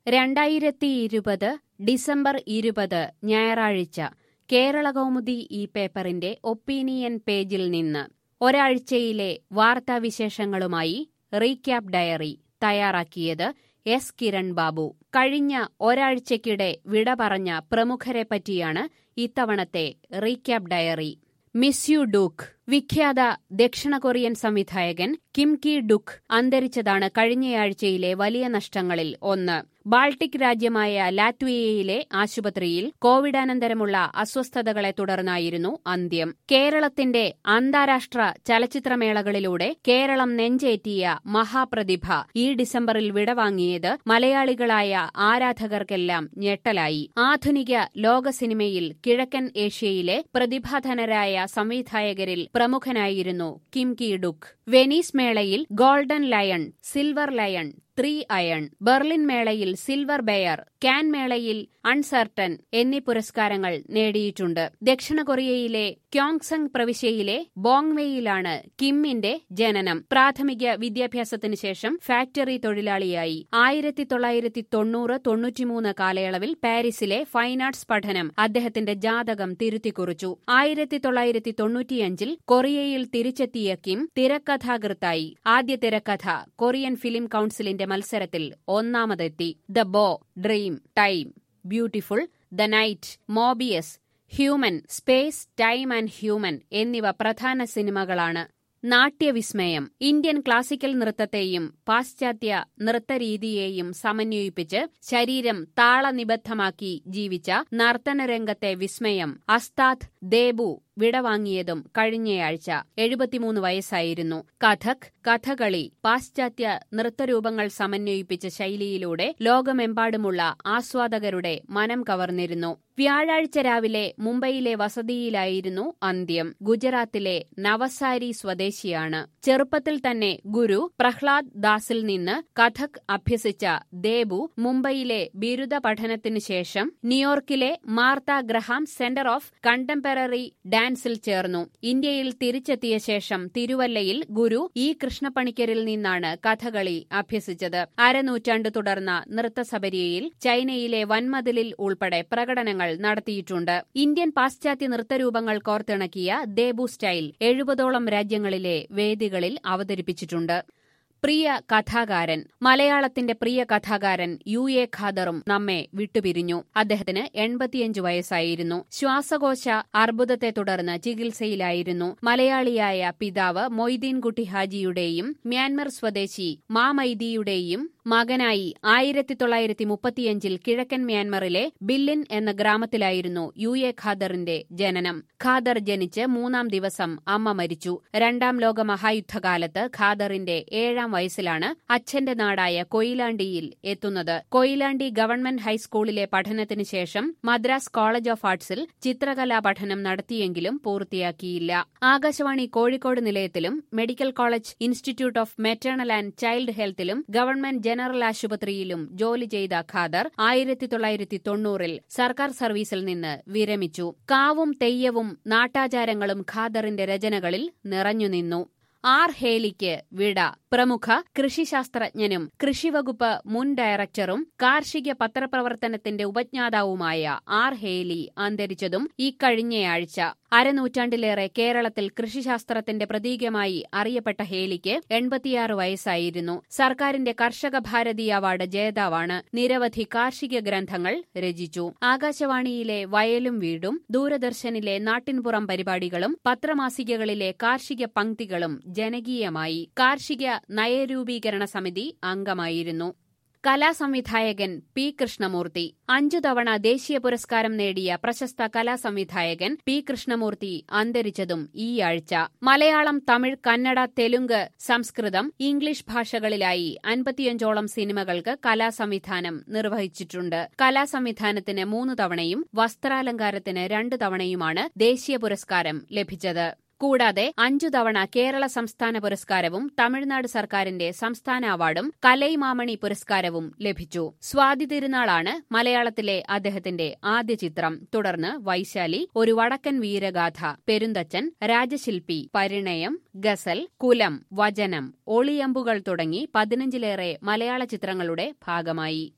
രണ്ടായിരത്തി ഇരുപത് ഡിസംബർ ഇരുപത് ഞായറാഴ്ച കേരളകൗമുദി ഈ പേപ്പറിന്റെ ഒപ്പീനിയൻ പേജിൽ നിന്ന് ഒരാഴ്ചയിലെ വാർത്താവിശേഷങ്ങളുമായി റീക്യാപ്പ് ഡയറി തയ്യാറാക്കിയത് എസ് കിരൺ ബാബു കഴിഞ്ഞ ഒരാഴ്ചയ്ക്കിടെ വിട പറഞ്ഞ പ്രമുഖരെ പറ്റിയാണ് ഇത്തവണത്തെ റീക്യാപ്പ് ഡയറി മിസ് യു ഡുക്ക് വിഖ്യാത ദക്ഷിണ കൊറിയൻ സംവിധായകൻ കിം കി ഡുക്ക് അന്തരിച്ചതാണ് കഴിഞ്ഞയാഴ്ചയിലെ വലിയ നഷ്ടങ്ങളിൽ ഒന്ന് ബാൾട്ടിക് രാജ്യമായ ലാറ്റ്വിയയിലെ ആശുപത്രിയിൽ കോവിഡാനന്തരമുള്ള അസ്വസ്ഥതകളെ തുടർന്നായിരുന്നു അന്ത്യം കേരളത്തിന്റെ അന്താരാഷ്ട്ര ചലച്ചിത്രമേളകളിലൂടെ കേരളം നെഞ്ചേറ്റിയ മഹാപ്രതിഭ ഈ ഡിസംബറിൽ വിടവാങ്ങിയത് മലയാളികളായ ആരാധകർക്കെല്ലാം ഞെട്ടലായി ആധുനിക ലോക സിനിമയിൽ കിഴക്കൻ ഏഷ്യയിലെ പ്രതിഭാധനരായ സംവിധായകരിൽ പ്രമുഖനായിരുന്നു കിം കി ഡുക്ക് വെനീസ് മേളയിൽ golden lion silver lion three iron Berlin മേളയിൽ സിൽവർ ബെയർ കാൻ മേളയിൽ അൺസർട്ടൻ എന്നീ പുരസ്കാരങ്ങൾ നേടിയിട്ടുണ്ട് ദക്ഷിണ കൊറിയയിലെ ക്യോങ്സങ് പ്രവിശ്യയിലെ ബോങ്വെയിലാണ് കിമ്മിന്റെ ജനനം പ്രാഥമിക വിദ്യാഭ്യാസത്തിനു ശേഷം ഫാക്ടറി തൊഴിലാളിയായി ആയിരത്തി തൊള്ളായിരത്തി തൊണ്ണൂറ് തൊണ്ണൂറ്റിമൂന്ന് കാലയളവിൽ പാരീസിലെ ഫൈൻ ആർട്സ് പഠനം അദ്ദേഹത്തിന്റെ ജാതകം തിരുത്തിക്കുറിച്ചു ആയിരത്തി തൊള്ളായിരത്തി തൊണ്ണൂറ്റിയഞ്ചിൽ കൊറിയയിൽ തിരിച്ചെത്തിയ കിം തിരക്കഥാകൃത്തായി ആദ്യ തിരക്കഥ കൊറിയൻ ഫിലിം കൌൺസിലിന്റെ മത്സരത്തിൽ ഒന്നാമതെത്തി the bow dream time beautiful the night Moebius human space time and human എന്നിവ പ്രധാന സിനിമകളാണ് നാട്യവിസ്മയം ഇന്ത്യൻ ക്ലാസിക്കൽ നൃത്തത്തെയും പാശ്ചാത്യ നൃത്തരീതിയെയും സമന്വയിപ്പിച്ച് ശരീരം താളനിബദ്ധമാക്കി ജീവിച്ച നർത്തനരംഗത്തെ വിസ്മയം അസ്താദ് ദേബു വിടവാങ്ങിയതും കഴിഞ്ഞയാഴ്ച എഴുപത്തിമൂന്ന് വയസ്സായിരുന്നു കഥക് കഥകളി പാശ്ചാത്യ നൃത്തരൂപങ്ങൾ സമന്വയിപ്പിച്ച ശൈലിയിലൂടെ ലോകമെമ്പാടുമുള്ള ആസ്വാദകരുടെ മനം കവർന്നിരുന്നു വ്യാഴാഴ്ച രാവിലെ മുംബൈയിലെ വസതിയിലായിരുന്നു അന്ത്യം ഗുജറാത്തിലെ നവസാരി സ്വദേശിയാണ് ചെറുപ്പത്തിൽ തന്നെ ഗുരു പ്രഹ്ലാദ് ദാസിൽ നിന്ന് കഥക് അഭ്യസിച്ച ദേബു മുംബൈയിലെ ബിരുദ പഠനത്തിനു ശേഷം ന്യൂയോർക്കിലെ Martha Graham Center of Contemporary ഡാൻസിൽ ചേർന്നു ഇന്ത്യയിൽ തിരിച്ചെത്തിയ ശേഷം തിരുവല്ലയിൽ ഗുരു ഇ കൃഷ്ണപ്പണിക്കരിൽ നിന്നാണ് കഥകളി അഭ്യസിച്ചത് അരനൂറ്റാണ്ട് തുടർന്ന നൃത്തസബരിയയിൽ ചൈനയിലെ വൻമതിലിൽ ഉൾപ്പെടെ പ്രകടനങ്ങൾ നടത്തിയിട്ടുണ്ട് ഇന്ത്യൻ പാശ്ചാത്യ നൃത്തരൂപങ്ങൾ കോർത്തിണക്കിയ ദേബു സ്റ്റൈൽ എഴുപതോളം രാജ്യങ്ങളിലെ വേദികളിൽ അവതരിപ്പിച്ചിട്ടുണ്ട് പ്രിയ കഥാകാരൻ മലയാളത്തിന്റെ പ്രിയ കഥാകാരൻ യു എ ഖാദറും നമ്മെ വിട്ടുപിരിഞ്ഞു അദ്ദേഹത്തിന് എൺപത്തിയഞ്ച് വയസ്സായിരുന്നു ശ്വാസകോശ അർബുദത്തെ തുടർന്ന് ചികിത്സയിലായിരുന്നു മലയാളിയായ പിതാവ് മൊയ്തീൻകുട്ടി ഹാജിയുടെയും മ്യാൻമർ സ്വദേശി മാമൈദിയുടെയും മകനായി ആയിരത്തി തൊള്ളായിരത്തി മുപ്പത്തിയഞ്ചിൽ കിഴക്കൻ മ്യാൻമറിലെ ബില്ലിൻ എന്ന ഗ്രാമത്തിലായിരുന്നു യു എ ഖാദറിന്റെ ജനനം ഖാദർ ജനിച്ച് മൂന്നാം ദിവസം അമ്മ മരിച്ചു രണ്ടാം ലോക മഹായുദ്ധകാലത്ത് ഖാദറിന്റെ ഏഴാം വയസ്സിലാണ് അച്ഛന്റെ നാടായ കൊയിലാണ്ടിയിൽ എത്തുന്നത് കൊയിലാണ്ടി ഗവൺമെന്റ് ഹൈസ്കൂളിലെ പഠനത്തിന് ശേഷം മദ്രാസ് കോളേജ് ഓഫ് ആർട്സിൽ ചിത്രകലാ പഠനം നടത്തിയെങ്കിലും പൂർത്തിയാക്കിയില്ല ആകാശവാണി കോഴിക്കോട് നിലയത്തിലും medical college institute of maternal and child ഹെൽത്തിലും ഗവൺമെന്റ് ജനറൽ ആശുപത്രിയിലും ജോലി ചെയ്ത ഖാദർ ആയിരത്തി തൊള്ളായിരത്തി തൊണ്ണൂറിൽ സർക്കാർ സർവീസിൽ നിന്ന് വിരമിച്ചു കാവും തെയ്യവും നാട്ടാചാരങ്ങളും ഖാദറിന്റെ രചനകളിൽ നിറഞ്ഞുനിന്നു ആർ ഹേലിക്ക് വിട പ്രമുഖ കൃഷിശാസ്ത്രജ്ഞനും കൃഷിവകുപ്പ് മുൻ ഡയറക്ടറും കാർഷിക പത്രപ്രവർത്തനത്തിന്റെ ഉപജ്ഞാതാവുമായ ആർ ഹേലി അന്തരിച്ചതും ഇക്കഴിഞ്ഞയാഴ്ച അരനൂറ്റാണ്ടിലേറെ കേരളത്തിൽ കൃഷിശാസ്ത്രത്തിന്റെ പ്രതീകമായി അറിയപ്പെട്ട ഹേലിക്ക് എൺപത്തിയാറ് വയസ്സായിരുന്നു സർക്കാരിന്റെ കർഷക ഭാരതി അവാർഡ് ജേതാവാണ് നിരവധി കാർഷിക ഗ്രന്ഥങ്ങൾ രചിച്ചു ആകാശവാണിയിലെ വയലും വീടും ദൂരദർശനിലെ നാട്ടിൻപുറം പരിപാടികളും പത്രമാസികകളിലെ കാർഷിക പങ്ക്തികളും ജനകീയമായി കാർഷിക നയരൂപീകരണ സമിതി അംഗമായിരുന്നു കലാസംവിധായകൻ പി കൃഷ്ണമൂർത്തി അഞ്ചു തവണ ദേശീയ പുരസ്കാരം നേടിയ പ്രശസ്ത കലാസംവിധായകൻ പി കൃഷ്ണമൂർത്തി അന്തരിച്ചതും ഈയാഴ്ച മലയാളം തമിഴ് കന്നഡ തെലുങ്ക് സംസ്കൃതം ഇംഗ്ലീഷ് ഭാഷകളിലായി അൻപത്തിയഞ്ചോളം സിനിമകൾക്ക് കലാസംവിധാനം നിർവഹിച്ചിട്ടുണ്ട് കലാസംവിധാനത്തിന് മൂന്ന് തവണയും വസ്ത്രാലങ്കാരത്തിന് രണ്ട് തവണയുമാണ് ദേശീയ പുരസ്കാരം ലഭിച്ചത് കൂടാതെ അഞ്ചു തവണ കേരള സംസ്ഥാന പുരസ്കാരവും തമിഴ്നാട് സർക്കാരിന്റെ സംസ്ഥാന അവാർഡും കലൈമാമണി പുരസ്കാരവും ലഭിച്ചു സ്വാതി തിരുനാളാണ് മലയാളത്തിലെ അദ്ദേഹത്തിന്റെ ആദ്യ ചിത്രം തുടർന്ന് വൈശാലി ഒരു വടക്കൻ വീരഗാഥ പെരുന്തച്ചൻ രാജശില്പി പരിണയം ഗസൽ കുലം വചനം ഒളിയമ്പുകൾ തുടങ്ങി പതിനഞ്ചിലേറെ മലയാള ചിത്രങ്ങളുടെ ഭാഗമായി